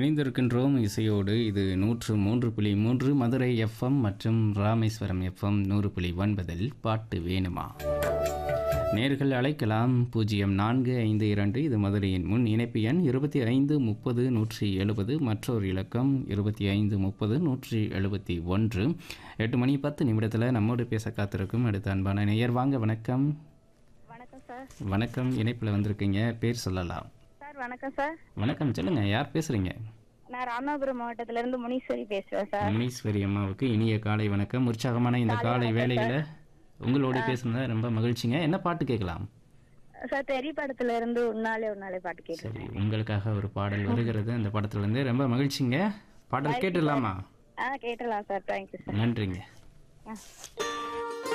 இணைந்திருக்கின்றோம் இசையோடு இது நூற்று மூன்று புள்ளி மூன்று மதுரை எஃப்எம் மற்றும் ராமேஸ்வரம் எஃப்எம் நூறு புள்ளி ஒன்பதில் பாட்டு வேணுமா நேர்கள் அழைக்கலாம் பூஜ்ஜியம் நான்கு ஐந்து இரண்டு இது மதுரையின் முன் இணைப்பு எண் இருபத்தி ஐந்து முப்பது நூற்றி எழுபது மற்றொரு இலக்கம் இருபத்தி ஐந்து முப்பது நூற்றி எழுபத்தி ஒன்று எட்டு மணி பத்து நிமிடத்தில் நம்மோடு பேச காத்திருக்கும் அடுத்த அன்பான நேயர் வாங்க வணக்கம் வணக்கம் சார் வணக்கம் இணைப்பில் வந்திருக்கீங்க பேர் சொல்லலாம் சார் வணக்கம் சார் வணக்கம் சொல்லுங்க யார் பேசுறீங்க நான் ராமநாதபுரம் மாவட்டத்துல இருந்து முனீஸ்வரி பேசுறேன் சார் முனீஸ்வரி அம்மாவுக்கு இனிய காலை வணக்கம் உற்சாகமான இந்த காலை வேளையில உங்களோட பேசுனது ரொம்ப மகிழ்ச்சிங்க என்ன பாட்டு கேட்கலாம் சார் தெரி படத்துல இருந்து உன்னாலே உன்னாலே பாட்டு கேட்டேன் சரி உங்களுக்காக ஒரு பாடல் வருகிறது அந்த படத்துல இருந்து ரொம்ப மகிழ்ச்சிங்க பாடல் கேட்டுடலாமா ஆ கேட்டலாம் சார் தேங்க்யூ சார் நன்றிங்க ஆ